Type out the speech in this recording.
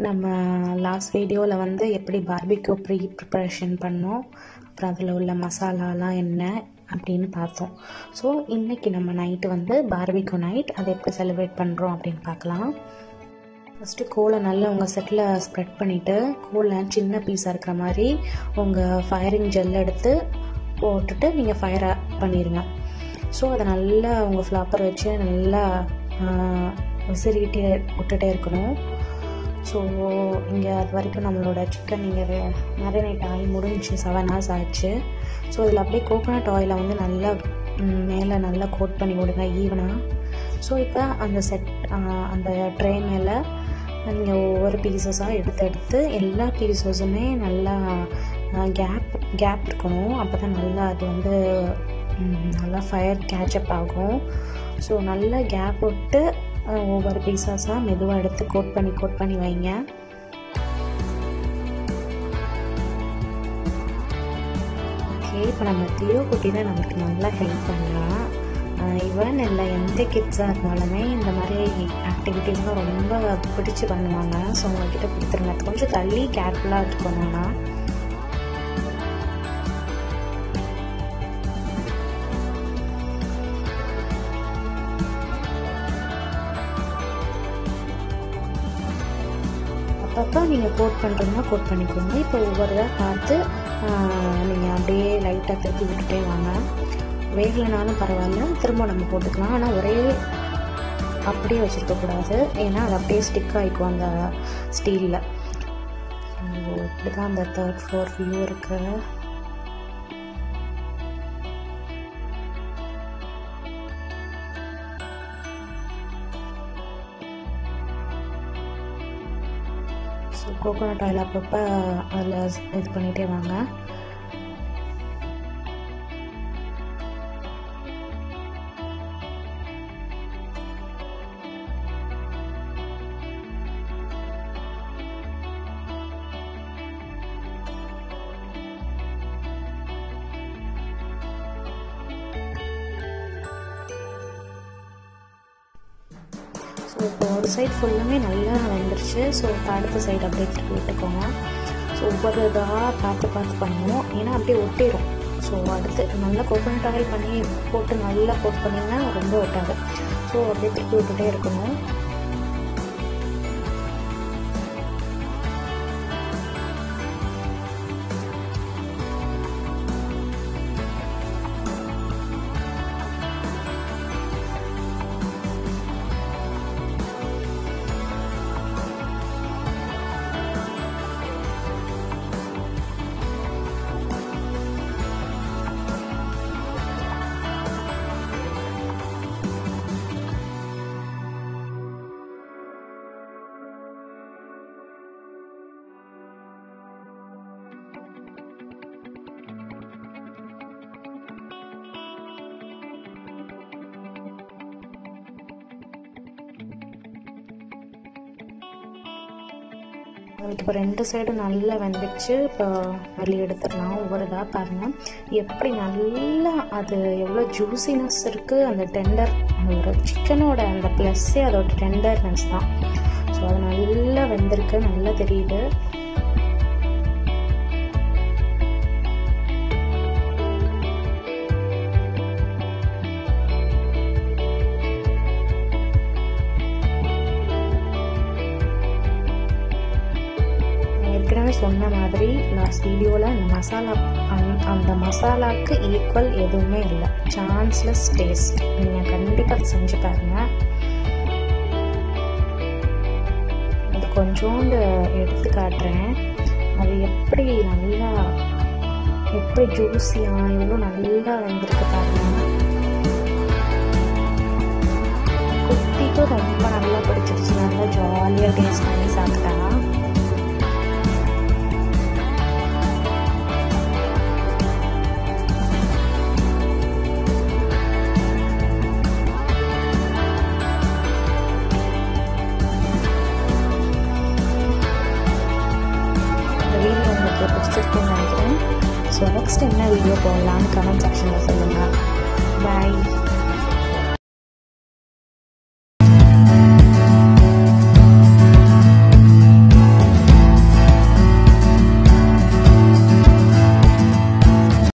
நம்ம லாஸ்ட் வீடியோவில் வந்து எப்படி பார்பிக்யூ ப்ரீ ப்ரிப்பரேஷன் பண்ணோம் அப்புறம் அதில் உள்ள மசாலாலாம் என்ன அப்படின்னு பார்த்தோம் ஸோ இன்றைக்கி நம்ம நைட்டு வந்து பார்பிக்யூ நைட் அதை எப்படி செலிப்ரேட் பண்ணுறோம் அப்படின்னு பார்க்கலாம் ஃபஸ்ட்டு கோலை நல்லா உங்கள் செட்டில் ஸ்ப்ரெட் பண்ணிவிட்டு கோலை சின்ன பீஸாக இருக்கிற மாதிரி உங்கள் ஃபயரிங் ஜெல் எடுத்து போட்டுட்டு நீங்கள் ஃபயர் பண்ணிடுங்க ஸோ அதை நல்லா உங்கள் ஃப்ளாப்பர் வச்சு நல்லா விசிறிக்கிட்டே விட்டுட்டே இருக்கணும் ஸோ இங்கே அது வரைக்கும் நம்மளோட சிக்கன் இங்கே மேரினேட் ஆகி முடிஞ்சு செவன் ஹவர்ஸ் ஆயிடுச்சு ஸோ இதில் அப்படியே கோகோனட் ஆயிலை வந்து நல்லா மேலே நல்லா கோட் பண்ணி விடுங்க ஈவனாக ஸோ இப்போ அந்த செட் அந்த ட்ரே மேலே நீங்கள் ஒவ்வொரு பீசஸாக எடுத்து எடுத்து எல்லா பீசஸுமே நல்லா கேப் கேப் இருக்கணும் அப்போ தான் நல்லா அது வந்து நல்லா ஃபயர் கேட்சப் ஆகும் ஸோ நல்லா கேப் விட்டு ஒவ்வொரு பீசஸாக மெதுவாக எடுத்து கோட் பண்ணி கோட் பண்ணி வைங்க ஓகே இப்போ நம்ம தியோ குட்டி தான் நமக்கு நல்லா ஹெல்ப் பண்ணலாம் ஈவன் இல்லை எந்த கிட்ஸாக இருந்தாலுமே இந்த மாதிரி ஆக்டிவிட்டீஸ்லாம் ரொம்ப பிடிச்சி பண்ணுவாங்க ஸோ உங்கள்கிட்ட கொடுத்துருங்க கொஞ்சம் தள்ளி கேர்ஃபுல்லாக இருக்கணும்னா அப்பப்போ நீங்கள் கோட் பண்ணுறதுனா கோட் பண்ணிக்கோங்க இப்போ ஒவ்வொரு இதாக பார்த்து நீங்கள் அப்படியே லைட்டாக திருப்பி விட்டுட்டே வாங்க வேகலைனாலும் பரவாயில்ல திரும்ப நம்ம போட்டுக்கலாம் ஆனால் ஒரே அப்படியே வச்சுருக்கக்கூடாது ஏன்னா அது அப்படியே ஸ்டிக் ஆகிக்கும் அந்த ஸ்டீலில் இப்படி தான் அந்த தேர்ட் ஃப்ளோர் வியூ இருக்குது ஸோ கோகோனட் ஆயில் அப்பப்போ அதில் இது பண்ணிகிட்டே வாங்க ஸோ இப்போ ஒரு சைடு ஃபுல்லுமே நல்லா வெந்துருச்சு ஸோ இப்போ அடுத்த சைடு அப்படியே திருப்பி விட்டுக்கோங்க ஸோ ஒவ்வொரு இதாக பார்த்து பார்த்து பண்ணுவோம் ஏன்னா அப்படியே ஒட்டிடும் ஸோ அடுத்து நல்லா கோகோனட் ஆயில் பண்ணி போட்டு நல்லா போட் பண்ணிங்கன்னா ரொம்ப ஒட்டாது ஸோ அப்படியே திருப்பி விட்டுட்டே இருக்கணும் உங்களுக்கு இப்போ ரெண்டு சைடும் நல்லா வெந்துச்சு இப்போ வெளியே எடுத்துடலாம் ஒவ்வொரு இதாக பாருங்கள் எப்படி நல்லா அது எவ்வளோ ஜூசினஸ் இருக்குது அந்த டெண்டர் அந்த ஒரு சிக்கனோட அந்த ப்ளஸ்ஸே அதோட டெண்டர்னஸ் தான் ஸோ அது நல்லா வெந்திருக்கு நல்லா தெரியுது ஏற்கனவே சொன்ன மாதிரி லாஸ்ட் வீடியோவில் அந்த மசாலா அந்த மசாலாவுக்கு ஈக்குவல் எதுவுமே இல்லை சான்ஸ்லெஸ் டேஸ்ட் நீங்கள் கண்டிப்பாக அதை செஞ்சு பாருங்கள் அது கொஞ்சோண்டு எடுத்து காட்டுறேன் அது எப்படி நல்லா எப்படி ஜூஸியாக எவ்வளோ நல்லா வந்திருக்கு பாருங்கள் குட்டிக்கும் ரொம்ப நல்லா பிடிச்சிருச்சு நல்லா ஜாலியாக டேஸ்ட் பண்ணி சாப்பிட்டா பிடிச்சிருக்குன்னு நினைக்கிறேன் ஸோ நெக்ஸ்ட் என்ன வீடியோ போடலான்னு கமெண்ட் செக்ஷனில் சொல்லுங்கள் பாய்